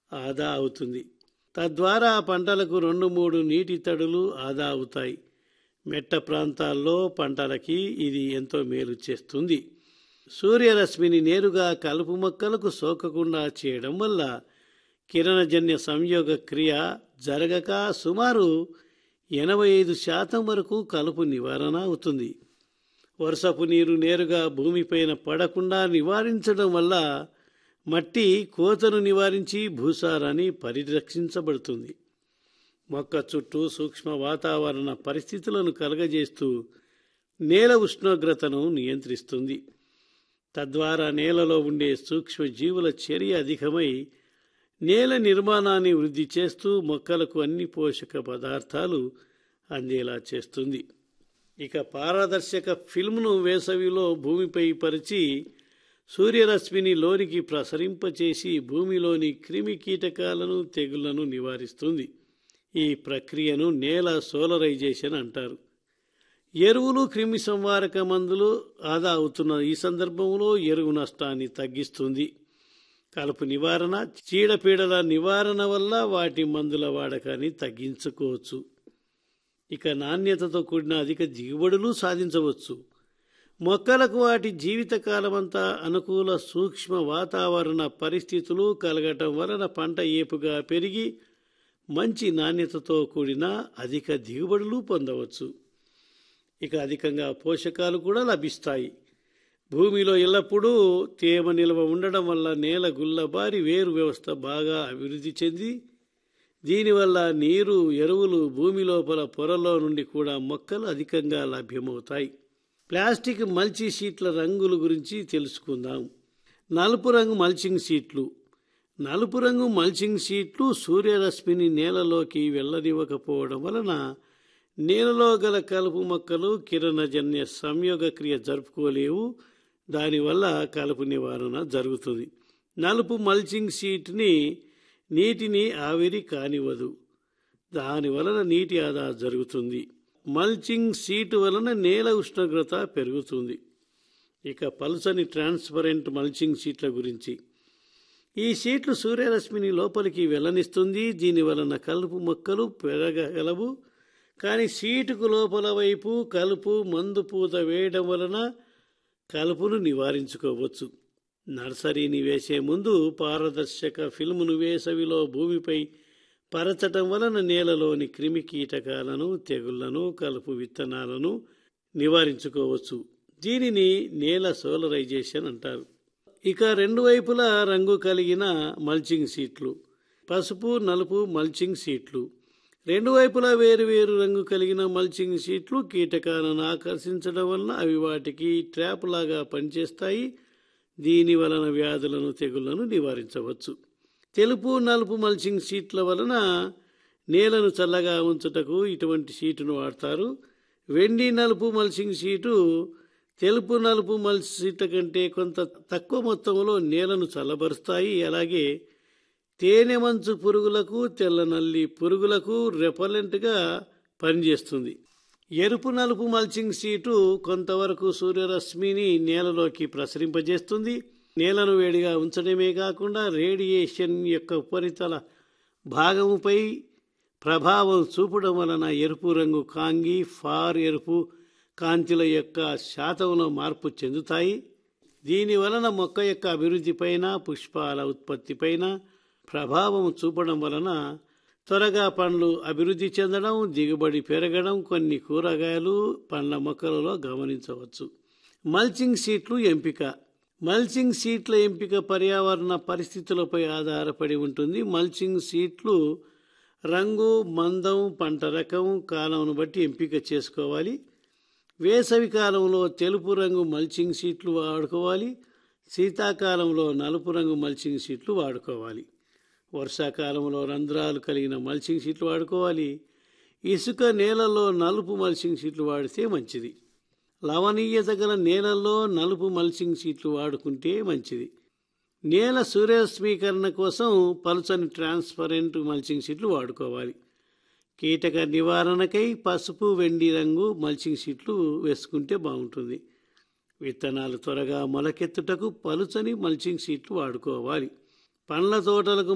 ఆదా అవుతుంది తద్వారా పంటలకు రెండు మూడు నీటి తడులు ఆదా అవుతాయి మెట్ట ప్రాంతాల్లో పంటలకి ఇది ఎంతో మేలు చేస్తుంది సూర్యరశ్మిని నేరుగా కలుపు మొక్కలకు సోకకుండా చేయడం వల్ల కిరణజన్య సంయోగ క్రియ జరగక సుమారు ఎనభై ఐదు శాతం వరకు కలుపు నివారణ అవుతుంది వర్షపు నీరు నేరుగా భూమిపైన పడకుండా నివారించడం వల్ల మట్టి కోతను నివారించి భూసారాన్ని పరిరక్షించబడుతుంది మొక్క చుట్టూ సూక్ష్మ వాతావరణ పరిస్థితులను కలగజేస్తూ నేల ఉష్ణోగ్రతను నియంత్రిస్తుంది తద్వారా నేలలో ఉండే సూక్ష్మ జీవుల చర్య అధికమై నేల నిర్మాణాన్ని వృద్ధి చేస్తూ మొక్కలకు అన్ని పోషక పదార్థాలు అందేలా చేస్తుంది ఇక పారదర్శక ఫిల్మ్ను వేసవిలో భూమిపై పరిచి సూర్యరశ్మిని లోనికి ప్రసరింపచేసి భూమిలోని క్రిమి కీటకాలను తెగుళ్లను నివారిస్తుంది ఈ ప్రక్రియను నేల సోలరైజేషన్ అంటారు ఎరువులు క్రిమి సంవారక మందులు ఆదా అవుతున్న ఈ సందర్భంలో ఎరువు నష్టాన్ని తగ్గిస్తుంది కలుపు నివారణ చీడపీడల నివారణ వల్ల వాటి మందుల వాడకాన్ని తగ్గించుకోవచ్చు ఇక నాణ్యతతో కూడిన అధిక దిగుబడులు సాధించవచ్చు మొక్కలకు వాటి జీవితకాలమంతా అనుకూల సూక్ష్మ వాతావరణ పరిస్థితులు కలగటం వలన పంట ఏపుగా పెరిగి మంచి నాణ్యతతో కూడిన అధిక దిగుబడులు పొందవచ్చు ఇక అధికంగా పోషకాలు కూడా లభిస్తాయి భూమిలో ఎల్లప్పుడూ తేమ నిల్వ ఉండడం వల్ల నేల గుల్లబారి వేరు వ్యవస్థ బాగా అభివృద్ధి చెంది దీనివల్ల నీరు ఎరువులు భూమి లోపల పొరలో నుండి కూడా మొక్కలు అధికంగా లభ్యమవుతాయి ప్లాస్టిక్ మల్చి షీట్ల రంగుల గురించి తెలుసుకుందాం నలుపు రంగు మల్చింగ్ షీట్లు నలుపు రంగు మల్చింగ్ షీట్లు సూర్యరశ్మిని నేలలోకి వెళ్ళనివ్వకపోవడం వలన నేలలో గల కలుపు మొక్కలు కిరణజన్య సంయోగ క్రియ జరుపుకోలేవు దానివల్ల కలుపు నివారణ జరుగుతుంది నలుపు మల్చింగ్ షీట్ని నీటిని ఆవిరి కానివ్వదు దాని వలన నీటి ఆదా జరుగుతుంది మల్చింగ్ షీట్ వలన నేల ఉష్ణోగ్రత పెరుగుతుంది ఇక పల్సని ట్రాన్స్పరెంట్ మల్చింగ్ షీట్ల గురించి ఈ షీట్లు సూర్యరశ్మిని లోపలికి వెళ్ళనిస్తుంది దీని వలన కలుపు మొక్కలు పెరగగలవు కానీ షీటుకు లోపల వైపు కలుపు మందు పూత వేయడం వలన కలుపును నివారించుకోవచ్చు నర్సరీని వేసే ముందు పారదర్శక ఫిల్మును వేసవిలో భూమిపై పరచటం వలన నేలలోని క్రిమి కీటకాలను తెగుళ్లను కలుపు విత్తనాలను నివారించుకోవచ్చు దీనిని నేల సోలరైజేషన్ అంటారు ఇక రెండు వైపులా రంగు కలిగిన మల్చింగ్ సీట్లు పసుపు నలుపు మల్చింగ్ సీట్లు రెండు వైపులా వేరు వేరు రంగు కలిగిన మల్చింగ్ షీట్లు కీటకాలను ఆకర్షించడం వలన అవి వాటికి ట్రాప్ లాగా పనిచేస్తాయి దీని వలన వ్యాధులను తెగుళ్లను నివారించవచ్చు తెలుపు నలుపు మల్చింగ్ షీట్ల వలన నేలను చల్లగా ఉంచుటకు ఇటువంటి షీటును వాడతారు వెండి నలుపు మల్చింగ్ షీటు తెలుపు నలుపు మల్చి షీట్ల కంటే కొంత తక్కువ మొత్తంలో నేలను చల్లబరుస్తాయి అలాగే తేనె మంచు పురుగులకు తెల్ల నల్లి పురుగులకు రెపలెంట్గా పనిచేస్తుంది ఎరుపు నలుపు మల్చింగ్ షీటు కొంతవరకు సూర్యరశ్మిని నేలలోకి ప్రసరింపజేస్తుంది నేలను వేడిగా ఉంచడమే కాకుండా రేడియేషన్ యొక్క ఉపరితల భాగముపై ప్రభావం చూపడం వలన ఎరుపు రంగు కాంగి ఫార్ ఎరుపు కాంతిల యొక్క శాతంలో మార్పు చెందుతాయి దీని వలన మొక్క యొక్క అభివృద్ధిపైన పుష్పాల ఉత్పత్తిపైన ప్రభావం చూపడం వలన త్వరగా పండ్లు అభివృద్ధి చెందడం దిగుబడి పెరగడం కొన్ని కూరగాయలు పండ్ల మొక్కలలో గమనించవచ్చు మల్చింగ్ సీట్లు ఎంపిక మల్చింగ్ సీట్ల ఎంపిక పర్యావరణ పరిస్థితులపై ఆధారపడి ఉంటుంది మల్చింగ్ సీట్లు రంగు మందం పంట రకం కాలంను బట్టి ఎంపిక చేసుకోవాలి వేసవి కాలంలో తెలుపు రంగు మల్చింగ్ సీట్లు వాడుకోవాలి శీతాకాలంలో నలుపు రంగు మల్చింగ్ సీట్లు వాడుకోవాలి వర్షాకాలంలో రంధ్రాలు కలిగిన మల్చింగ్ షీట్లు వాడుకోవాలి ఇసుక నేలలో నలుపు మల్చింగ్ షీట్లు వాడితే మంచిది లవణీయత గల నేలల్లో నలుపు మల్చింగ్ షీట్లు వాడుకుంటే మంచిది నేల సూర్యరశ్మీకరణ కోసం పలుచని ట్రాన్స్పరెంట్ మల్చింగ్ షీట్లు వాడుకోవాలి కీటక నివారణకై పసుపు వెండి రంగు మల్చింగ్ షీట్లు వేసుకుంటే బాగుంటుంది విత్తనాలు త్వరగా మొలకెత్తుటకు పలుచని మల్చింగ్ షీట్లు వాడుకోవాలి పండ్ల తోటలకు